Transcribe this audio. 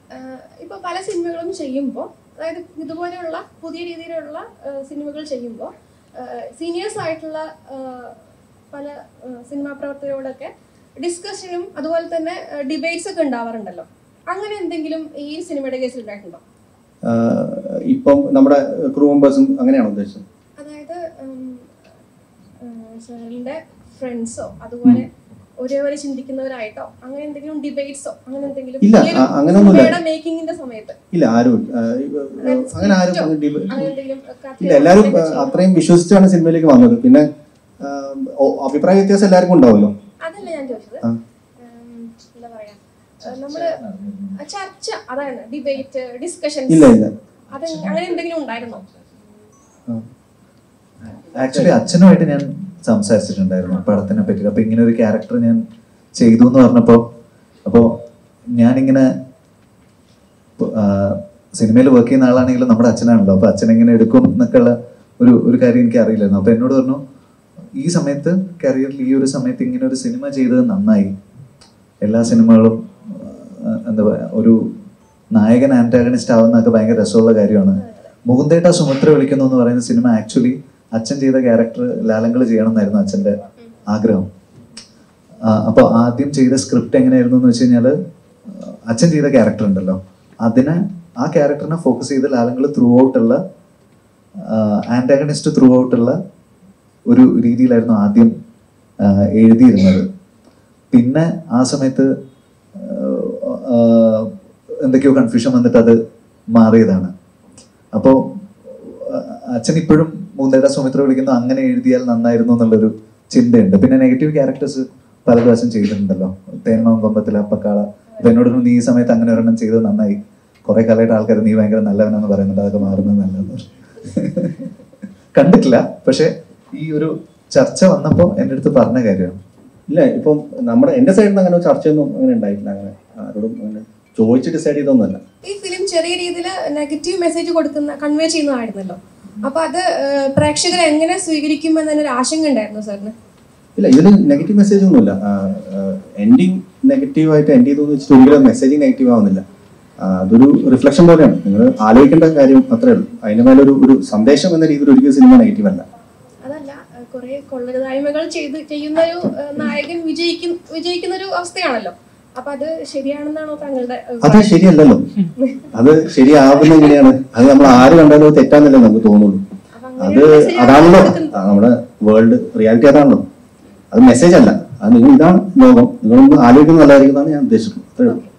ഇപ്പൊ പല സിനിമകളും ചെയ്യുമ്പോൾ അതായത് ഇതുപോലെയുള്ള പുതിയ രീതിയിലുള്ള ആ, സിനിമകൾ ചെയ്യുമ്പോൾ സീനിയേഴ്സ് ആയിട്ടുള്ള ആ, പല ആ, സിനിമാ പ്രവർത്തകരോടൊക്കെ ഡിസ്കഷനും അതുപോലെ തന്നെ ഡിബേറ്റ്സ് ഒക്കെ ഉണ്ടാവാറുണ്ടല്ലോ അങ്ങനെ എന്തെങ്കിലും ഈ സിനിമയുടെ കേസിൽ ഉണ്ടായിട്ടുണ്ടോ ആഹ് ഇപ്പം നമ്മുടെ ക്രൂ മെമ്പേഴ്സും അങ്ങനെയാണോ ഉദ്ദേശിച്ചത് അതായത് സാറിന്റെ ഫ്രണ്ട്സോ അതുപോലെ ഒരേപോലെ ചിന്തിക്കുന്നവരായിട്ടോ അങ്ങനെ എന്തെങ്കിലും ഡിബേറ്റ്സോ അങ്ങനെ എന്തെങ്കിലും ഇല്ല, ഈ ഒരു അ- അങ്ങനെയൊന്നുമില്ല. സിനിമയുടെ മേക്കിങ്ങിന്റെ സമയത്ത് ഇല്ല ആരും ആഹ് ഇവ- അങ്ങനെ ആരും അങ്ങനെ ഡിബ- അങ്ങനെ എന്തെങ്കിലും കഥയോ ഇല്ല എല്ലാവരും അങ്ങനെയൊക്കെ ആഹ് ചെയ്യുമോ? അത്രയും വിശ്വസിച്ചാണ് സിനിമയിലേക്ക് വന്നത് പിന്നെ ആഹ് ഓ- അഭിപ്രായ വ്യത്യാസം എല്ലാവർക്കും ഉണ്ടാവുമല്ലോ അതല്ല ഞാൻ ചോദിച്ചത് ആ. ഉം, എന്താ പറയാ ഏഹ് നമ്മള് ചർച്ച അതാണ് ഡിബേറ്റ് ഡിസ്കഷൻ ഇല്ല ഇല്ല അത് അങ്ങനെ എന്തെങ്കിലും ഉണ്ടായിരുന്നോ ആക്ച്വലി അച്ഛനുമായിട്ട് ഞാൻ സംസാരിച്ചിട്ടുണ്ടായിരുന്നു പടത്തിനെ പറ്റി അപ്പൊ ഇങ്ങനെ ഒരു ക്യാരക്ടർ ഞാൻ ചെയ്തു എന്ന് പറഞ്ഞപ്പോ അപ്പോ ഞാനിങ്ങനെ സിനിമയിൽ വർക്ക് ചെയ്യുന്ന ആളാണെങ്കിലും നമ്മുടെ അച്ഛനാണല്ലോ അപ്പൊ അച്ഛൻ എങ്ങനെ എടുക്കും എന്നൊക്കെയുള്ള ഒരു ഒരു കാര്യം എനിക്ക് അറിയില്ലായിരുന്നു അപ്പൊ എന്നോട് പറഞ്ഞു ഈ സമയത്ത് കരിയറിൽ ഈ ഒരു സമയത്ത് ഇങ്ങനെ ഒരു സിനിമ ചെയ്തത് നന്നായി എല്ലാ സിനിമകളും ആ, എന്താ പറയാ ഒരു നായകൻ ആന്റാഗണിസ്റ്റ് ആവുന്നതൊക്കെ ഭയങ്കര രസമുള്ള കാര്യമാണ് മുകുന്ദേട്ട സുമിത്ര വിളിക്കുന്നു എന്ന് പറയുന്ന സിനിമ ആക്ച്വലി അച്ഛൻ ചെയ്ത ക്യാരക്ടർ ലാലങ്കൾ ചെയ്യണം എന്നായിരുന്നു അച്ഛന്റെ ആഗ്രഹം അപ്പോൾ ആദ്യം ചെയ്ത സ്ക്രിപ്റ്റ് എങ്ങനെയായിരുന്നു എന്ന് വെച്ച് കഴിഞ്ഞാൽ അച്ഛൻ ചെയ്ത ക്യാരക്ടർ ഉണ്ടല്ലോ അതിനെ ആ ക്യാരക്ടറിനെ ഫോക്കസ് ചെയ്ത് ലാലങ്കൾ ത്രൂ ഔട്ടുള്ള ആന്റാഗണിസ്റ്റ് ത്രൂ ഔട്ടുള്ള ഒരു രീതിയിലായിരുന്നു ആദ്യം ആ, എഴുതിയിരുന്നത് പിന്നെ ആ സമയത്ത് ആ, എന്തൊക്കെയോ കൺഫ്യൂഷൻ വന്നിട്ട് അത് മാറിയതാണ് അപ്പോൾ അച്ഛൻ ഇപ്പോഴും മൂന്നേട സുമിത്ര വിളിക്കുന്നു അങ്ങനെ എഴുതിയാൽ നന്നായിരുന്നു എന്നുള്ളൊരു ചിന്തയുണ്ട് പിന്നെ നെഗറ്റീവ് ക്യാരക്ടേഴ്സ് പല പ്രാവശ്യം ചെയ്തിട്ടുണ്ടല്ലോ തേന്മാവും കൊമ്പത്തിലെ അപ്പക്കാള അപ്പൊ എന്നോട് പറഞ്ഞു, നീ ഈ സമയത്ത് അങ്ങനെ ഒരെണ്ണം ചെയ്തത് നന്നായി കുറെ കാലമായിട്ട് ആൾക്കാർ നീ ഭയങ്കര നല്ലവനാന്ന് പറയുന്നുണ്ട് അതൊക്കെ മാറുന്നത് നല്ലതെന്ന് കണ്ടിട്ടില്ല പക്ഷെ ഈ ഒരു ചർച്ച വന്നപ്പോൾ എൻ്റെ അടുത്ത് പറഞ്ഞ കാര്യമാണ് ഇല്ല ഇപ്പം നമ്മുടെ എന്റെ സൈഡിൽ നിന്ന് അങ്ങനെ ഒരു ചർച്ചയൊന്നും അങ്ങനെ ഉണ്ടായിട്ടില്ല അങ്ങനെ ആരോടും അങ്ങനെ ചോദിച്ച് ഡിസൈഡ് ചെയ്തൊന്നുമല്ല ഈ ഫിലിം ചെറിയ രീതിയിൽ നെഗറ്റീവ് മെസ്സേജ് കൊടുക്കുന്ന കൺവേ ചെയ്യുന്നതായിരുന്നല്ലോ അപ്പൊ അത് ഏഹ്, പ്രേക്ഷകർ എങ്ങനെ സ്വീകരിക്കുമെന്ന് തന്നെ ഒരു ആശങ്ക ഉണ്ടായിരുന്നു സാറിന് ഇല്ല ഇതിൽ നെഗറ്റീവ് മെസ്സേജ് ഒന്നുമില്ല എൻഡിങ് നെഗറ്റീവ് ആയിട്ട് എൻഡ് ചെയ്തു വെച്ചിട്ട് ഒരിക്കലും മെസ്സേജ് നെഗറ്റീവ് ആവുന്നില്ല ആ, അതൊരു റിഫ്ലക്ഷൻ പോലെയാണ് നിങ്ങൾ ആലോചിക്കേണ്ട കാര്യം അത്രേ ഉള്ളൂ അതിന് മേലൊരു ഒരു സന്ദേശം എന്ന രീതിയിൽ ഒരിക്കലും സിനിമ നെഗറ്റീവ് അല്ല അതല്ല ഏഹ്, കുറെ കൊള്ളരുതായ്മകൾ ചെയ്ത് ചെയ്യുന്ന ഒരു ഏഹ്, നായകൻ വിജയിക്കും വിജയിക്കുന്ന ഒരു അവസ്ഥയാണല്ലോ അപ്പൊ അത് ശരിയാണെന്നാണോ താങ്കളുടെ അത് അഭിപ്രായം? ശരിയല്ലല്ലോ അത് ശരിയാവുന്ന എങ്ങനെയാണ് അത് നമ്മൾ ആര് കണ്ടാലും അത് തെറ്റാന്നല്ലേ നമുക്ക് തോന്നുള്ളൂ അപ്പൊ അത് അങ്ങനെ ഒരു message ആണ് അതാണല്ലോ കൊടുക്കുന്നത്. ആ, നമ്മുടെ വേൾഡ് റിയാലിറ്റി അതാണല്ലോ അത് മെസ്സേജ് അല്ല അത് നിങ്ങൾ ഇതാണ് ലോകം നിങ്ങളൊന്ന് ആലോചിക്കുന്നത് നല്ലതായിരിക്കും എന്നാണ് ഞാൻ ഉദ്ദേശിക്കുന്നത് അത്രേ ഉള്ളൂ